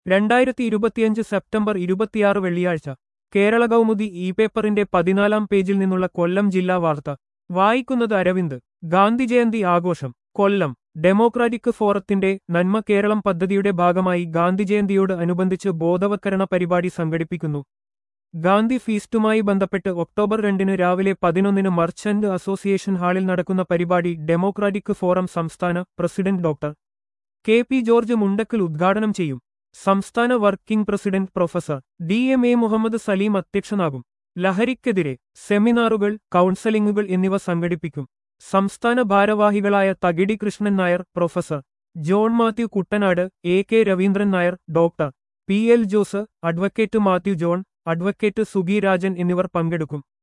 രണ്ടായിരത്തി ഇരുപത്തിയഞ്ച് സെപ്റ്റംബർ ഇരുപത്തിയാറ് വെള്ളിയാഴ്ച കേരള കൗമുദി ഇ പേപ്പറിന്റെ പതിനാലാം പേജിൽ നിന്നുള്ള കൊല്ലം ജില്ലാ വാർത്ത വായിക്കുന്നത് അരവിന്ദ് ഗാന്ധി ജയന്തി ആഘോഷം കൊല്ലം ഡെമോക്രാറ്റിക് ഫോറത്തിന്റെ നന്മ കേരളം പദ്ധതിയുടെ ഭാഗമായി ഗാന്ധി ജയന്തിയോട് അനുബന്ധിച്ച് ബോധവത്കരണ പരിപാടി സംഘടിപ്പിക്കുന്നു ഗാന്ധി ഫീസ്റ്റുമായി ബന്ധപ്പെട്ട് ഒക്ടോബർ രണ്ടിന് രാവിലെ പതിനൊന്നിന് മർച്ചന്റ് അസോസിയേഷൻ ഹാളിൽ നടക്കുന്ന പരിപാടി ഡെമോക്രാറ്റിക് ഫോറം സംസ്ഥാന president doctor K P George Mundakkal ഉദ്ഘാടനം ചെയ്യും സംസ്ഥാന working president professor D M A Muhammad Saleem അധ്യക്ഷനാകും ലഹരിക്കെതിരെ സെമിനാറുകൾ കൗൺസലിംഗുകൾ എന്നിവ സംഘടിപ്പിക്കും സംസ്ഥാന ഭാരവാഹികളായ Thakidi Krishnan Nair professor John Mathew Kuttanad A K Raveendran Nair doctor P L Jose advocate Mathew John advocate Sugi Rajan എന്നിവർ പങ്കെടുക്കും